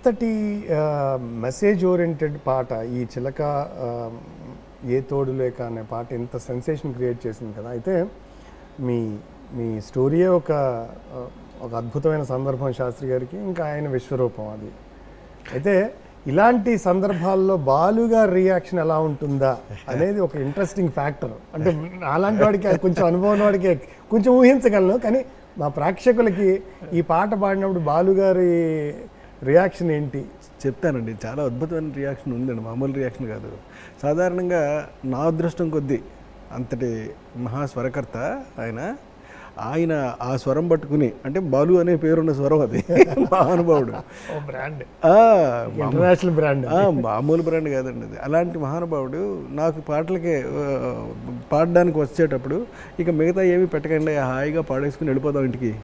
ఇంతటి message oriented పాట ఈ చిలక ఆ, ఏ తోడు లేక అనే పాట ఇంత సెన్సేషన్ క్రియేట్ చేసింది కదా అయితే మీ మీ స్టోరీయే ఒక ఆ, ఒక అద్భుతమైన సందర్భం శాస్త్రి గారికి ఇంకా ఆయన విశ్వరూపం అది అయితే ఇలాంటి సందర్భాల్లో బాలుగా రియాక్షన్ ఎలా ఉంటుందా అనేది ఒక ఇంట్రెస్టింగ్ ఫ్యాక్టర్ అంటే అలాంటి వాడికి కొంచెం అనుభవం ఉన్న వాడికి కొంచెం ఊహించగలను కానీ మా ప్రేక్షకులకి ఈ పాట పాడినప్పుడు బాలుగారి రియాక్షన్ ఏంటి చెప్తానండి చాలా అద్భుతమైన రియాక్షన్ ఉందండి మామూలు రియాక్షన్ కాదు సాధారణంగా నా అదృష్టం కొద్దీ అంతటి మహాస్వరకర్త ఆయన ఆయన ఆ స్వరం పట్టుకుని అంటే బాలు అనే పేరున్న స్వరం అది మహానుభావుడు ఓ బ్రాండ్ ఆ, ఇంటర్నేషనల్ బ్రాండ్ ఆ, మామూలు బ్రాండ్ కాదండి అది అలాంటి మహానుభావుడు నాకు పాటలకి ఆ, పాడడానికి వచ్చేటప్పుడు ఇక మిగతా ఏమీ పెట్టకండి హాయిగా పాడేసుకుని వెళ్ళిపోదాం ఇంటికి